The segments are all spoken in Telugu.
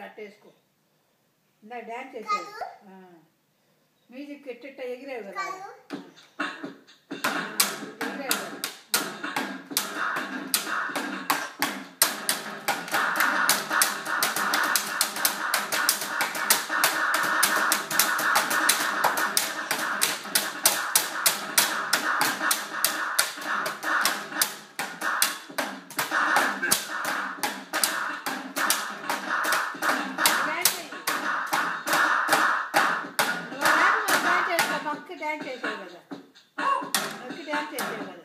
అట్టేసుకో ఇందా డ్యాన్స్ చేసేది మ్యూజిక్ ఎట్టెట్ట ఎగిరేవు కదా ఆ. ఆ, ఎగిరేవు కదా. డ్యాన్స్ చెయ్యి. నువ్వు డ్యాన్స్ డ్యాన్స్ చేస్తావు పక్కకి డ్యాన్స్ చేసావు కదా పక్కకి డ్యాన్స్ చేసావు కదా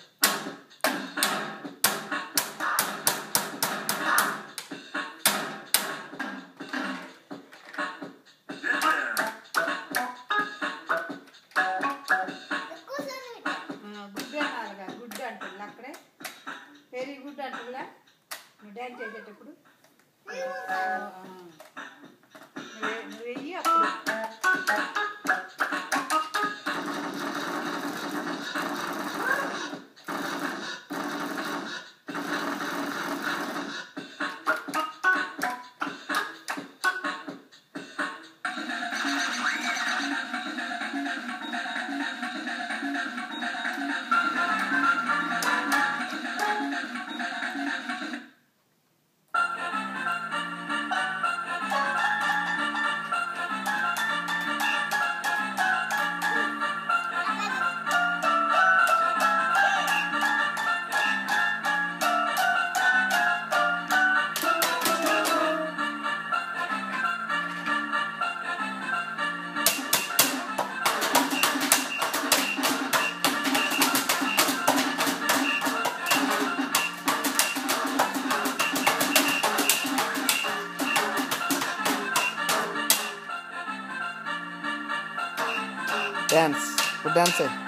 గుడ్ అన్నారుగా గుడ్ అంటుంది అక్కడే వెరీ గుడ్ అంటుందిలా నువ్వు డ్యాన్స్ చేసేటప్పుడు ఆ, నువ్వే నువ్వు వెయ్యి అప్పుడు డ్యాన్స్ ఇప్పుడు డ్యాన్స్ అయ్యి